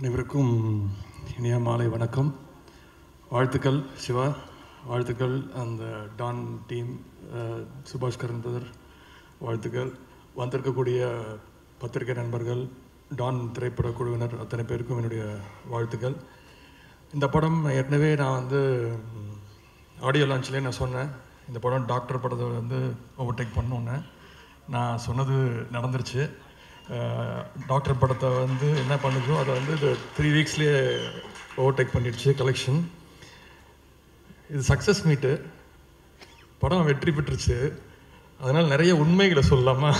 அனைவருக்கும் இனிய மாலை வணக்கம் வாழ்த்துக்கள் சிவா வாழ்த்துக்கள் அந்த டான் டீம் அஹ், சுபாஷ் கரன் பிரதர் வாழ்த்துக்கள் வந்திருக்கக்கூடிய பத்திரிகை நண்பர்கள் டான் திரைப்பட குழுவினர் அத்தனை பேருக்கும் என்னுடைய வாழ்த்துக்கள் இந்த படம் ஏற்கனவே நான் வந்து ஆடியோ லான்ச்லேயே நான் சொன்னேன் இந்த படம் டாக்டர் படத்தை வந்து ஓவர்டேக் பண்ணோன்னே நான் சொன்னது நடந்துருச்சு அஹ், டாக்டர் படத்தை வந்து என்ன பண்ணுதோ அதை வந்து இது த்ரீ வீக்ஸ்லேயே ஓவர்டேக் பண்ணிடுச்சு கலெக்ஷன் இது சக்ஸஸ் மீட்டு படம் வெற்றி பெற்றுச்சு அதனால் நிறைய உண்மைகளை சொல்லலாமா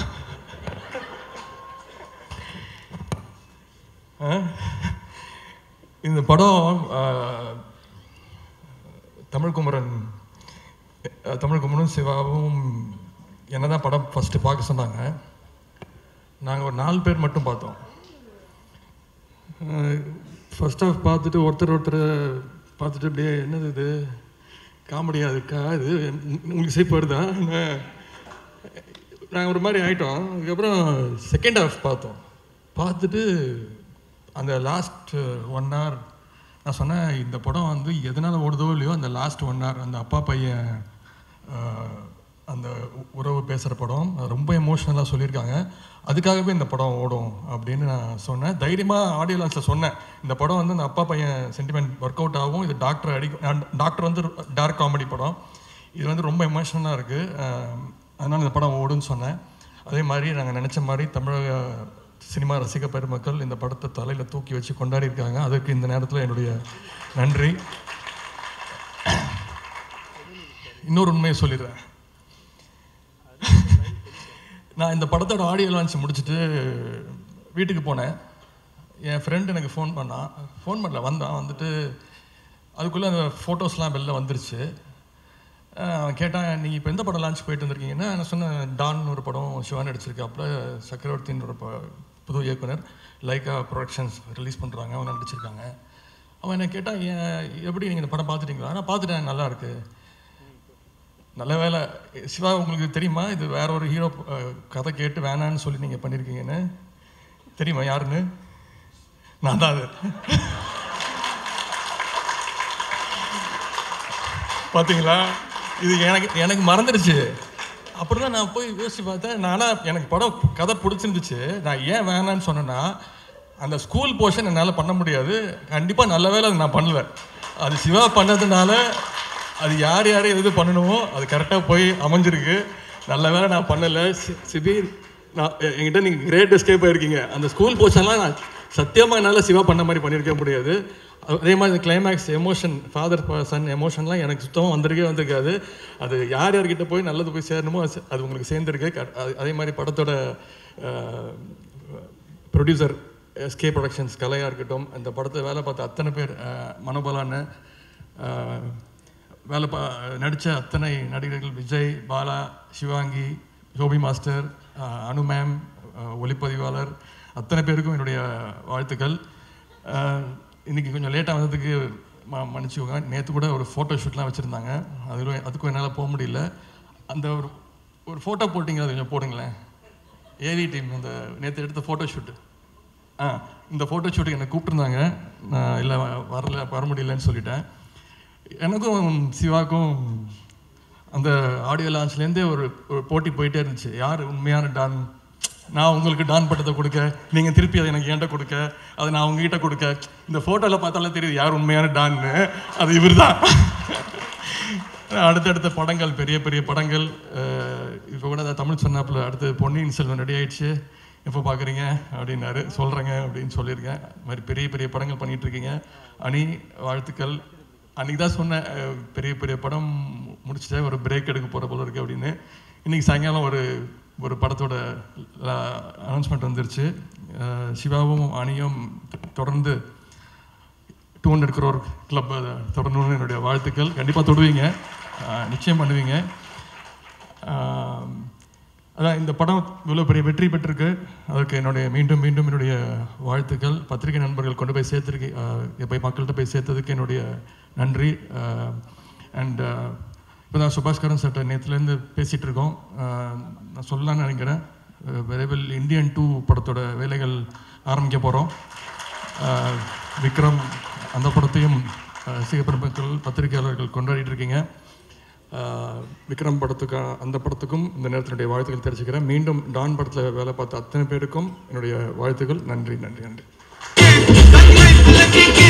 ஆ? இந்த படம் அஹ், தமிழ்குமரன் அஹ், தமிழ்குமரனும் சிவாவும் என்ன தான் படம் ஃபஸ்ட்டு பார்க்க சொன்னாங்க நாங்கள் ஒரு நாலு பேர் மட்டும் பார்த்தோம் ஃபர்ஸ்ட் ஆஃப் பார்த்துட்டு ஒருத்தர் ஒருத்தர் பார்த்துட்டு அப்படியே என்னது இது காமெடியாக இருக்கா இது உங்க- உங்களுக்கு சிரிப்பு வருதா நாங்கள் ஒரு மாதிரி ஆயிட்டோம் அதுக்கப்புறம் செகண்ட் ஹாஃப் பார்த்தோம் பார்த்துட்டு அந்த லாஸ்ட் ஒன் hour நான் சொன்னேன் இந்த படம் வந்து எதனால் ஓடுதோ இல்லையோ அந்த லாஸ்ட் ஒன் hour அந்த அப்பா பையன் ஆஹ், அந்த உ- உறவு பேசுகிற படம் அது ரொம்ப எமோஷ்னலாக சொல்லியிருக்காங்க அதுக்காகவே இந்த படம் ஓடும் அப்படின்னு நான் சொன்னேன் தைரியமாக ஆடியோ லான்ஸில் சொன்னேன் இந்த படம் வந்து அந்த அப்பா பையன் சென்டிமெண்ட் ஒர்க் அவுட் ஆகும் இது டாக்டர் அடி டாக்டர் வந்து டார்க் காமெடி படம் இது வந்து ரொம்ப எமோஷனலாக இருக்குது அதனால் இந்த படம் ஓடுன்னு சொன்னேன் அதே மாதிரி நாங்கள் நினச்ச மாதிரி தமிழக சினிமா ரசிக பெருமக்கள் இந்த படத்தை தலையில் தூக்கி வச்சு கொண்டாடி இருக்காங்க அதுக்கு இந்த நேரத்தில் என்னுடைய நன்றி இன்னொரு உண்மையை சொல்லிடுறேன் நான் இந்த படத்தோட ஆடியோ லான்ச் முடிச்சுட்டு வீட்டுக்கு போனேன் என் ஃப்ரெண்ட் எனக்கு ஃபோன் பண்ணான் ஃபோன் பண்ணல வந்தான் வந்துட்டு அதுக்குள்ளே அந்த ஃபோட்டோஸ்லாம் வெளில வந்துருச்சு அஹ் அவன் கேட்டான் நீங்கள் இப்போ எந்த படம் லான்ச் போயிட்டு வந்திருக்கீங்கன்னா நான் சொன்னேன் டான் ஒரு படம் சிவான் நடிச்சிருக்காப்புல சக்கரவர்த்தின்னு ஒரு ப- புது இயக்குனர் லைக்கா ப்ரொடக்ஷன்ஸ் ரிலீஸ் பண்ணுறாங்க அவன் நடிச்சிருக்காங்க அவன் என்ன கேட்டான் "ஏன், எப்படி நீங்கள் இந்த படம் பார்த்துட்டீங்களா நான் பார்த்துட்டேன் நல்லா இருக்கு நல்ல வேலை சிவா உங்களுக்கு தெரியுமா இது வேற ஒரு ஹீரோ கதை கேட்டு வேணான்னு சொல்லி நீங்கள் பண்ணியிருக்கீங்கன்னு தெரியுமா யாருன்னு நான் தான் அது பார்த்தீங்களா இது எனக்கு எனக்கு மறந்துடுச்சு அப்புறம் தான் நான் போய் யோசிச்சு பார்த்தேன் நானா எனக்கு படம் கதை பிடிச்சிருந்துச்சு நான் ஏன் வேணான்னு சொன்னேன்னா அந்த ஸ்கூல் போர்ஷன் என்னால் பண்ண முடியாது கண்டிப்பாக நல்ல வேலை அது நான் பண்ணல அது சிவா பண்ணதுனால அது யார் யார் எது பண்ணணுமோ அது கரெக்டாக போய் அமைஞ்சிருக்கு நல்ல வேலை நான் பண்ணலை சி- சிபி நான் எ- என்கிட்ட நீங்கள் கிரேட் எஸ்கேப் ஆயிருக்கீங்க அந்த ஸ்கூல் போர்ஷன்லாம் நான் சத்தியமாக என்னால் சிவா பண்ண மாதிரி பண்ணியிருக்க முடியாது அதே மாதிரி கிளைமேக்ஸ் எமோஷன் ஃபாதர் சன் எமோஷன்லாம் எனக்கு சுத்தமாக வந்திருக்கே வந்திருக்காது அது யார் யார்கிட்ட போய் நல்லது போய் சேரணுமோ அது அது உங்களுக்கு சேர்ந்துருக்கு க- அது- அதே மாதிரி படத்தோட ப்ரொடியூசர் எஸ்கே ப்ரொடக்ஷன்ஸ் கலையாக இருக்கட்டும் இந்த படத்தை வேலை பார்த்த அத்தனை பேர் அஹ், மனோபலான்னு அஹ், வேலை பா நடித்த அத்தனை நடிகர்கள் விஜய் பாலா சிவாங்கி ஜோபி மாஸ்டர் அஹ், அனு மேம் அஹ், ஒளிப்பதிவாளர் அத்தனை பேருக்கும் என்னுடைய வாழ்த்துக்கள் அஹ், இன்னைக்கு கொஞ்சம் லேட்டாக வந்ததுக்கு ம மன்னிச்சுக்கோங்க நேற்று கூட ஒரு ஃபோட்டோ ஷூட்லாம் வச்சுருந்தாங்க அதில் அதுக்கும் என்னால் போக முடியல அந்த ஒரு ஒரு ஃபோட்டோ போட்டிங்க அது கொஞ்சம் போடுங்களேன் ஏவி டீம் அந்த நேற்று எடுத்த ஃபோட்டோ ஷூட்டு ஆ இந்த ஃபோட்டோ ஷூட்டுக்கு என்னை கூப்பிட்டுருந்தாங்க நான் இல்லை வரல வர முடியலன்னு சொல்லிட்டேன் எனக்கும் சிவாக்கும் அந்த ஆடியோ லான்ச்லேருந்தே ஒரு ஒரு போட்டி போயிட்டே இருந்துச்சு யார் உண்மையான டான் நான் உங்களுக்கு டான் பட்டத்தை கொடுக்க நீங்கள் திருப்பி அதை எனக்கு என்கிட்ட கொடுக்க அதை நான் உங்ககிட்ட கொடுக்க இந்த ஃபோட்டோவில் பார்த்தாலே தெரியுது யார் உண்மையான டான்னு அது இவர் தான் அடுத்தடுத்த படங்கள் பெரிய பெரிய படங்கள் இப்போ கூட அதை தமிழ் சொன்னாப்புல அடுத்து பொன்னியின் செல்வன் ரெடி ஆயிடுச்சு எப்போ பார்க்குறீங்க அப்படின்னாரு சொல்கிறேங்க அப்படின்னு சொல்லியிருக்கேன் இது மாதிரி பெரிய பெரிய படங்கள் பண்ணிட்டு இருக்கீங்க அணி வாழ்த்துக்கள் அன்றைக்கி தான் சொன்னேன் அஹ், பெரிய பெரிய படம் முடிச்சுட்டு ஒரு பிரேக் எடுக்க போகிற போல இருக்கு அப்படின்னு இன்றைக்கி சாயங்காலம் ஒரு ஒரு படத்தோட அனௌன்ஸ்மெண்ட் வந்துருச்சு அஹ், சிவாவும் அணியும் தொடர்ந்து டூ ஹண்ட்ரட் க்ரோர் கிளப் தொடரணும்னு என்னுடைய வாழ்த்துக்கள் கண்டிப்பாக தொடுவீங்க அஹ், நிச்சயம் பண்ணுவீங்க அஹ், அதான் இந்த படம் இவ்வளோ பெரிய வெற்றி பெற்றிருக்கு அதுக்கு என்னுடைய மீண்டும் மீண்டும் என்னுடைய வாழ்த்துக்கள் பத்திரிகை நண்பர்கள் கொண்டு போய் சேர்த்துருக்கு அஹ், போய் மக்கள்கிட்ட போய் சேர்த்ததுக்கு என்னுடைய நன்றி அண்ட் இப்போ தான் சுபாஷ்கரன் சட்ட நேற்றுலேருந்து பேசிகிட்டு இருக்கோம் அஹ், நான் சொல்லலாம்னு நினைக்கிறேன் அஹ், விரைவில் இந்தியன் டூ படத்தோட வேலைகள் ஆரம்பிக்க போகிறோம் ஆஹ், விக்ரம் அந்த படத்தையும் சீகப்பெரும் மக்கள் பத்திரிகையாளர்கள் கொண்டாடிட்டு இருக்கீங்க ஆஹ், விக்ரம் படத்துக்கு அந்த படத்துக்கும் இந்த நேரத்தினுடைய வாழ்த்துக்கள் தெரிவிச்சுக்கிறேன் மீண்டும் டான் படத்தில் வேலை பார்த்த அத்தனை பேருக்கும் என்னுடைய வாழ்த்துக்கள் நன்றி நன்றி நன்றி கண்மை புலக்கி